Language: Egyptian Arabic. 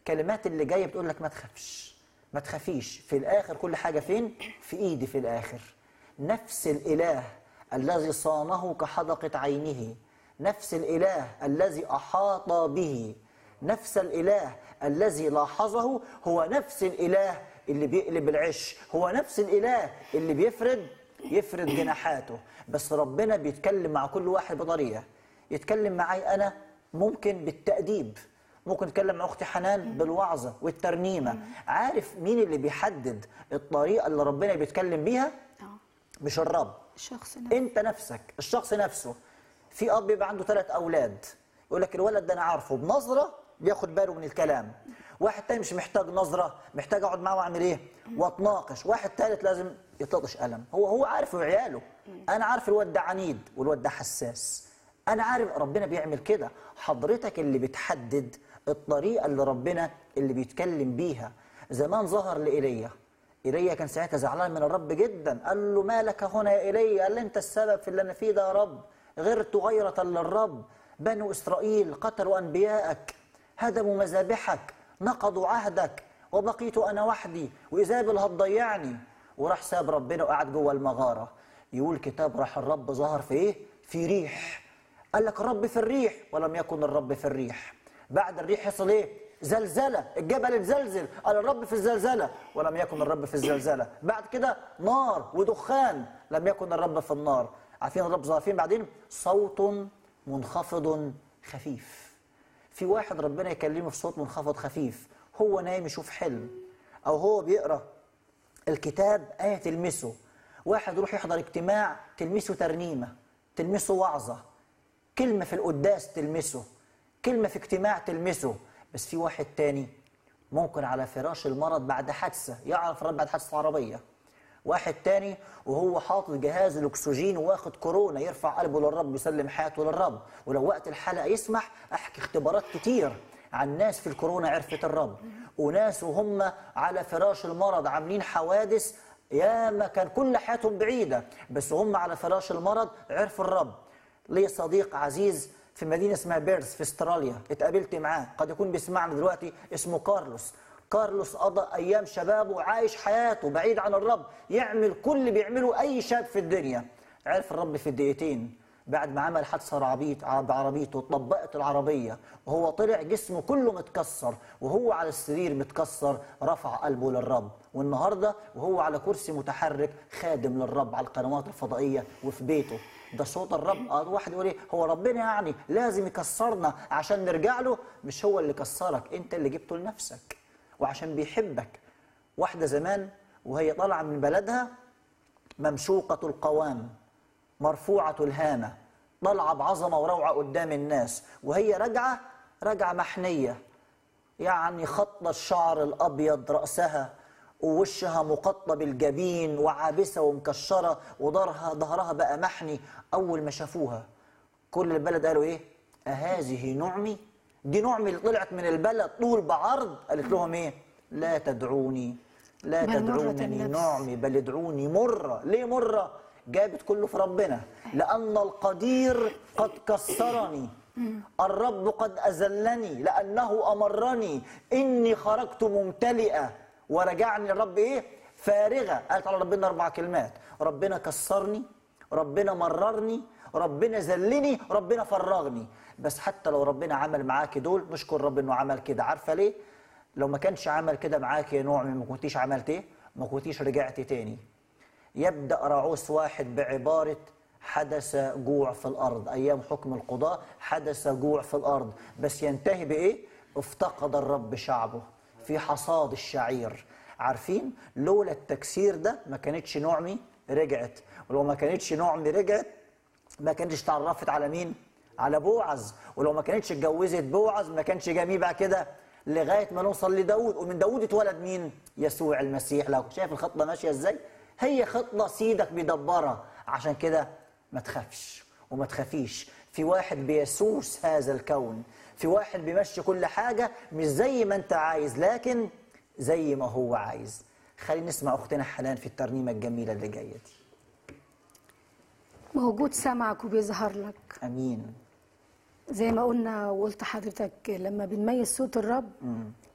الكلمات اللي جايه بتقول لك ما تخافش ما تخافيش في الاخر كل حاجه فين في ايدي في الاخر نفس الاله الذي صانه كحدقه عينه نفس الاله الذي احاط به نفس الاله الذي لاحظه هو نفس الاله اللي بيقلب العش هو نفس الاله اللي بيفرد يفرد جناحاته بس ربنا بيتكلم مع كل واحد بطريقه يتكلم معي انا ممكن بالتاديب ممكن اتكلم مع اختي حنان بالوعظه والترنيمه عارف مين اللي بيحدد الطريقه اللي ربنا بيتكلم بيها اه مش الرب الشخص نفسه انت نفسك الشخص نفسه في اب بيبقى عنده ثلاث اولاد يقول لك الولد ده انا عارفه بنظره بياخد باله من الكلام واحد تاني مش محتاج نظره محتاج اقعد معاه واعمل ايه واتناقش واحد ثالث لازم يطلطش قلم هو هو عارف عياله انا عارف الواد ده عنيد والواد ده حساس انا عارف ربنا بيعمل كده حضرتك اللي بتحدد الطريقه اللي ربنا اللي بيتكلم بيها زمان ظهر لايليا ايليا كان ساعتها زعلان من الرب جدا قال له مالك هنا يا ايليا قال له انت السبب في اللي انا فيه ده يا رب غرت غيرة للرب بنو اسرائيل قتلوا انبياءك هدموا مذابحك نقضوا عهدك وبقيت انا وحدي وايزابل هتضيعني وراح ساب ربنا وقعد جوه المغاره يقول كتاب راح الرب ظهر في ايه في ريح قال لك الرب في الريح ولم يكن الرب في الريح بعد الريح حصل ايه زلزلة الجبل اتزلزل قال الرب في الزلزلة ولم يكن الرب في الزلزلة بعد كده نار ودخان لم يكن الرب في النار عارفين الرب ظهر فين بعدين صوت منخفض خفيف في واحد ربنا يكلمه في صوت منخفض خفيف هو نايم يشوف حلم او هو بيقرا الكتاب آية تلمسه واحد يروح يحضر اجتماع تلمسه ترنيمة تلمسه وعظة كلمة في القداس تلمسه كلمة في اجتماع تلمسه بس في واحد تاني ممكن على فراش المرض بعد حادثة يعرف الرب بعد حادثة عربية واحد تاني وهو حاطط جهاز الاكسجين واخد كورونا يرفع قلبه للرب يسلم حياته للرب ولو وقت الحلقه يسمح احكي اختبارات كتير عن ناس في الكورونا عرفت الرب وناس وهم على فراش المرض عاملين حوادث ياما كان كل حياتهم بعيده بس هم على فراش المرض عرفوا الرب لي صديق عزيز في مدينه اسمها بيرث في استراليا اتقابلت معاه قد يكون بيسمعنا دلوقتي اسمه كارلوس كارلوس قضى ايام شبابه عايش حياته بعيد عن الرب يعمل كل اللي بيعمله اي شاب في الدنيا عرف الرب في دقيقتين بعد ما عمل حادثه عربيت بعربيته طبقت العربيه وهو طلع جسمه كله متكسر وهو على السرير متكسر رفع قلبه للرب والنهارده وهو على كرسي متحرك خادم للرب على القنوات الفضائيه وفي بيته ده صوت الرب اه واحد يقول ايه هو ربنا يعني لازم يكسرنا عشان نرجع له مش هو اللي كسرك انت اللي جبته لنفسك وعشان بيحبك واحدة زمان وهي طالعة من بلدها ممشوقة القوام مرفوعة الهامة طالعة بعظمة وروعة قدام الناس وهي راجعة راجعة محنية يعني خط الشعر الأبيض رأسها ووشها مقطب الجبين وعابسة ومكشرة وظهرها ظهرها بقى محني أول ما شافوها كل البلد قالوا إيه أهذه نعمي دي نعمي اللي طلعت من البلد طول بعرض قالت لهم إيه لا تدعوني لا بل مرة تدعونني النفس. نعمي بل ادعوني مرة ليه مرة جابت كله في ربنا لأن القدير قد كسرني الرب قد أذلني لأنه أمرني إني خرجت ممتلئة ورجعني الرب إيه فارغة قالت على ربنا أربع كلمات ربنا كسرني ربنا مررني ربنا ذلني ربنا فرغني بس حتى لو ربنا عمل معاك دول نشكر رب انه عمل كده عارفه ليه لو ما كانش عمل كده معاك يا نعمي ما كنتيش عملت ايه ما كنتيش رجعت تاني يبدأ رعوس واحد بعبارة حدث جوع في الأرض أيام حكم القضاء حدث جوع في الأرض بس ينتهي بإيه؟ افتقد الرب شعبه في حصاد الشعير عارفين لولا التكسير ده ما كانتش نعمي رجعت ولو ما كانتش نعمي رجعت ما كانتش تعرفت على مين؟ على بوعز ولو ما كانتش اتجوزت بوعز ما كانش جميع بقى كده لغايه ما نوصل لداود ومن داود اتولد مين؟ يسوع المسيح لو شايف الخطه ماشيه ازاي؟ هي خطه سيدك بيدبرها عشان كده ما تخافش وما تخافيش في واحد بيسوس هذا الكون في واحد بيمشي كل حاجه مش زي ما انت عايز لكن زي ما هو عايز خلينا نسمع اختنا حنان في الترنيمه الجميله اللي جايه دي موجود سمعك وبيظهر لك امين زي ما قلنا وقلت حضرتك لما بنميز صوت الرب